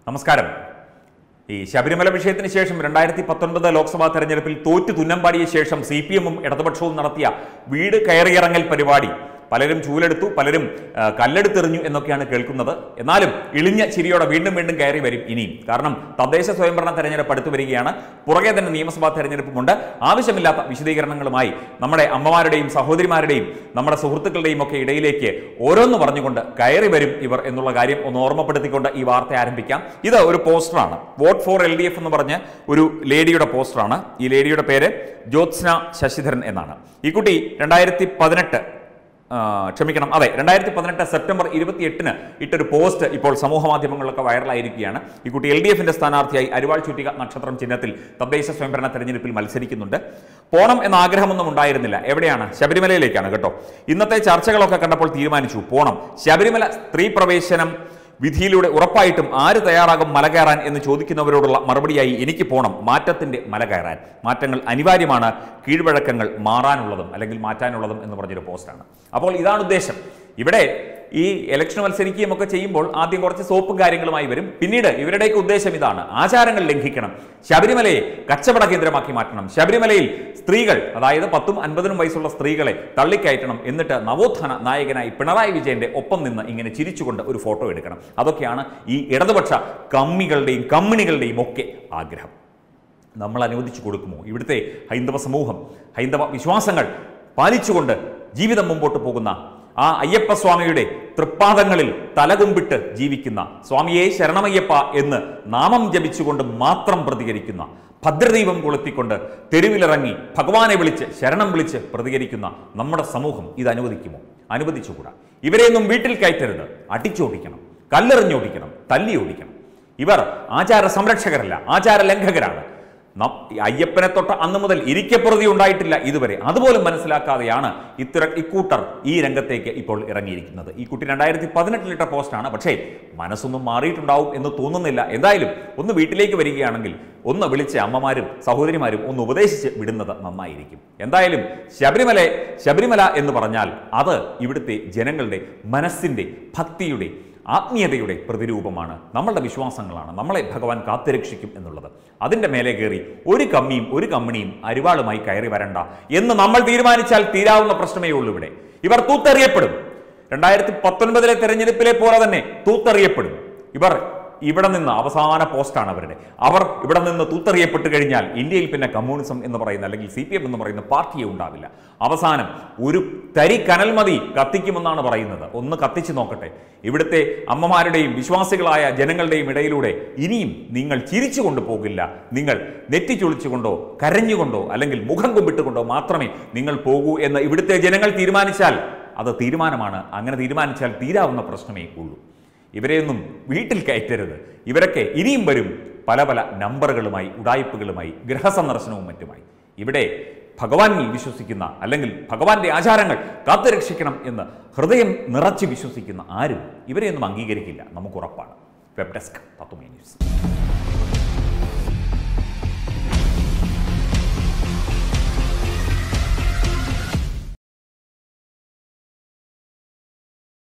നമസ്കാരം ഈ ശബരിമല വിഷയത്തിന് ശേഷം രണ്ടായിരത്തി പത്തൊൻപത് ലോക്സഭാ തെരഞ്ഞെടുപ്പിൽ തോറ്റു തുന്നമ്പാടിയ ശേഷം സി പി എമ്മും ഇടതുപക്ഷവും നടത്തിയ വീട് കയറിയിറങ്ങൽ പരിപാടി പലരും ചൂലെടുത്തു പലരും ആ, കല്ലെടുത്തെറിഞ്ഞു എന്നൊക്കെയാണ് കേൾക്കുന്നത് എന്നാലും ഇളിഞ്ഞ ചിരിയോടെ വീണ്ടും വീണ്ടും കയറി വരും ഇനിയും കാരണം തദ്ദേശ സ്വയംഭരണ തെരഞ്ഞെടുപ്പ് അടുത്തു വരികയാണ് പുറകെ തന്നെ നിയമസഭാ തെരഞ്ഞെടുപ്പുമുണ്ട് ആവശ്യമില്ലാത്ത വിശദീകരണങ്ങളുമായി നമ്മുടെ അമ്മമാരുടെയും സഹോദരിമാരുടെയും നമ്മുടെ സുഹൃത്തുക്കളുടെയും ഒക്കെ ഇടയിലേക്ക് ഓരോന്ന് പറഞ്ഞുകൊണ്ട് കയറി വരും ഇവർ എന്നുള്ള കാര്യം ഒന്ന് ഓർമ്മപ്പെടുത്തിക്കൊണ്ട് ഈ വാർത്ത ആരംഭിക്കാം ഇത് ഒരു പോസ്റ്ററാണ് vote for L D F എന്ന് പറഞ്ഞ് ഒരു ലേഡിയുടെ പോസ്റ്ററാണ് ഈ ലേഡിയുടെ പേര് ജ്യോത്സ്ന ശശിധരൻ എന്നാണ് ഈ കുട്ടി രണ്ടായിരത്തി പതിനെട്ട് ആ, ക്ഷമിക്കണം അതെ രണ്ടായിരത്തി പതിനെട്ട് സെപ്റ്റംബർ ഇരുപത്തി എട്ടിന് ഇട്ടൊരു പോസ്റ്റ് ഇപ്പോൾ സമൂഹ മാധ്യമങ്ങളിലൊക്കെ വൈറലായിരിക്കുകയാണ് ഈ കുട്ടി എൽ ഡി എഫിന്റെ സ്ഥാനാർത്ഥിയായി അരിവാൾ ചുറ്റിക നക്ഷത്രം ചിഹ്നത്തിൽ തദ്ദേശ സ്വയംഭരണ തെരഞ്ഞെടുപ്പിൽ മത്സരിക്കുന്നുണ്ട് പോണം എന്ന ആഗ്രഹമൊന്നും ഉണ്ടായിരുന്നില്ല എവിടെയാണ് ശബരിമലയിലേക്കാണ് കേട്ടോ ഇന്നത്തെ ചർച്ചകളൊക്കെ കണ്ടപ്പോൾ തീരുമാനിച്ചു പോണം ശബരിമല സ്ത്രീ പ്രവേശനം വിധിയിലൂടെ ഉറപ്പായിട്ടും ആര് തയ്യാറാകും മല കയറാൻ എന്ന് ചോദിക്കുന്നവരോടുള്ള മറുപടിയായി എനിക്ക് പോണം മാറ്റത്തിന്റെ മല കയറാൻ മാറ്റങ്ങൾ അനിവാര്യമാണ് കീഴ്വഴക്കങ്ങൾ മാറാനുള്ളതും അല്ലെങ്കിൽ മാറ്റാനുള്ളതും എന്ന് പറഞ്ഞൊരു പോസ്റ്റാണ് അപ്പോൾ ഇതാണ് ഉദ്ദേശം ഇവിടെ ഈ ഇലക്ഷൻ മത്സരിക്കുകയും ഒക്കെ ചെയ്യുമ്പോൾ ആദ്യം കുറച്ച് സോപ്പും കാര്യങ്ങളുമായി വരും പിന്നീട് ഇവരുടെയൊക്കെ ഉദ്ദേശം ഇതാണ് ആചാരങ്ങൾ ലംഘിക്കണം ശബരിമലയെ കച്ചവട കേന്ദ്രമാക്കി മാറ്റണം ശബരിമലയിൽ സ്ത്രീകൾ അതായത് പത്തും അൻപതിനും വയസ്സുള്ള സ്ത്രീകളെ തള്ളിക്കയറ്റണം എന്നിട്ട് നവോത്ഥാന നായകനായി പിണറായി വിജയന്റെ ഒപ്പം നിന്ന് ഇങ്ങനെ ചിരിച്ചുകൊണ്ട് ഒരു ഫോട്ടോ എടുക്കണം അതൊക്കെയാണ് ഈ ഇടതുപക്ഷ കമ്മികളുടെയും കമ്മിണികളുടെയും ഒക്കെ ആഗ്രഹം നമ്മൾ അനുവദിച്ചു കൊടുക്കുമോ ഇവിടുത്തെ ഹൈന്ദവ സമൂഹം ഹൈന്ദവ വിശ്വാസങ്ങൾ പാലിച്ചുകൊണ്ട് ജീവിതം മുമ്പോട്ട് പോകുന്ന ആ അയ്യപ്പ സ്വാമിയുടെ തൃപ്പാദങ്ങളിൽ തലകുമ്പിട്ട് ജീവിക്കുന്ന സ്വാമിയെ ശരണമയ്യപ്പ എന്ന് നാമം ജപിച്ചുകൊണ്ട് മാത്രം പ്രതികരിക്കുന്ന ഭദ്രദീപം കൊളുത്തിക്കൊണ്ട് തെരുവിലിറങ്ങി ഭഗവാനെ വിളിച്ച് ശരണം വിളിച്ച് പ്രതികരിക്കുന്ന നമ്മുടെ സമൂഹം ഇത് അനുവദിക്കുമോ അനുവദിച്ചുകൂടാ ഇവരെയൊന്നും വീട്ടിൽ കയറ്റരുത് അടിച്ചോടിക്കണം കല്ലെറിഞ്ഞോടിക്കണം തല്ലി ഓടിക്കണം ഇവർ ആചാര സംരക്ഷകരല്ല ആചാര ലംഘകരാണ് നം- ഈ അയ്യപ്പനെ തൊട്ട് അന്ന് മുതൽ ഇരിക്കപ്രതി ഉണ്ടായിട്ടില്ല ഇതുവരെ അതുപോലും മനസ്സിലാക്കാതെയാണ് ഇത്തര ഇക്കൂട്ടർ ഈ രംഗത്തേക്ക് ഇപ്പോൾ ഇറങ്ങിയിരിക്കുന്നത് ഈ കുട്ടി രണ്ടായിരത്തി പതിനെട്ടിലിട്ട പോസ്റ്റാണ് പക്ഷേ മനസ്സൊന്നും മാറിയിട്ടുണ്ടാവും എന്ന് തോന്നുന്നില്ല എന്തായാലും ഒന്ന് വീട്ടിലേക്ക് വരികയാണെങ്കിൽ ഒന്ന് വിളിച്ച് അമ്മമാരും സഹോദരിമാരും ഒന്ന് ഉപദേശിച്ച് വിടുന്നത് നന്നായിരിക്കും എന്തായാലും ശബരിമല ശബരിമല എന്ന് പറഞ്ഞാൽ അത് ഇവിടുത്തെ ജനങ്ങളുടെ മനസ്സിൻ്റെ ഭക്തിയുടെ ആത്മീയതയുടെ പ്രതിരൂപമാണ് നമ്മളുടെ വിശ്വാസങ്ങളാണ് നമ്മളെ ഭഗവാൻ കാത്തുരക്ഷിക്കും എന്നുള്ളത് അതിൻ്റെ മേലെ കയറി ഒരു കമ്മിയും ഒരു കമ്മിണിയും അരിവാളുമായി കയറി വരണ്ട എന്ന് നമ്മൾ തീരുമാനിച്ചാൽ തീരാവുന്ന പ്രശ്നമേ ഉള്ളൂ ഇവിടെ ഇവർ തൂത്തെറിയപ്പെടും രണ്ടായിരത്തി പത്തൊൻപതിലെ തെരഞ്ഞെടുപ്പിലെ പോലെ തന്നെ തൂത്തെറിയപ്പെടും ഇവർ ഇവിടെ നിന്ന് അവസാന പോസ്റ്റാണ് അവരുടെ അവർ ഇവിടെ നിന്ന് തൂത്തെറിയപ്പെട്ട് കഴിഞ്ഞാൽ ഇന്ത്യയിൽ പിന്നെ കമ്മ്യൂണിസം എന്ന് പറയുന്ന അല്ലെങ്കിൽ സി പി എം എന്ന് പറയുന്ന പാർട്ടിയെ ഉണ്ടാവില്ല അവസാനം ഒരു തരി കനൽ മതി കത്തിക്കുമെന്നാണ് പറയുന്നത് ഒന്ന് കത്തിച്ചു നോക്കട്ടെ ഇവിടുത്തെ അമ്മമാരുടെയും വിശ്വാസികളായ ജനങ്ങളുടെയും ഇടയിലൂടെ ഇനിയും നിങ്ങൾ ചിരിച്ചു കൊണ്ടുപോകില്ല നിങ്ങൾ നെറ്റിച്ചൊളിച്ചുകൊണ്ടോ കരഞ്ഞുകൊണ്ടോ അല്ലെങ്കിൽ മുഖം കുമ്പിട്ടുകൊണ്ടോ മാത്രമേ നിങ്ങൾ പോകൂ എന്ന് ഇവിടുത്തെ ജനങ്ങൾ തീരുമാനിച്ചാൽ അത് തീരുമാനമാണ് അങ്ങനെ തീരുമാനിച്ചാൽ തീരാവുന്ന പ്രശ്നമേ ഉള്ളൂ ഇവരെയൊന്നും വീട്ടിൽ കയറ്റരുത് ഇവരൊക്കെ ഇനിയും വരും പല പല നമ്പറുകളുമായി ഉടായ്പകളുമായി ഗൃഹസന്ദർശനവും മറ്റുമായി ഇവിടെ ഭഗവാനിൽ വിശ്വസിക്കുന്ന അല്ലെങ്കിൽ ഭഗവാന്റെ ആചാരങ്ങൾ കാത്തുരക്ഷിക്കണം എന്ന് ഹൃദയം നിറച്ച് വിശ്വസിക്കുന്ന ആരും ഇവരെയൊന്നും അംഗീകരിക്കില്ല നമുക്ക് ഉറപ്പാണ് വെബ് ഡെസ്ക് തത്വമേ ന്യൂസ്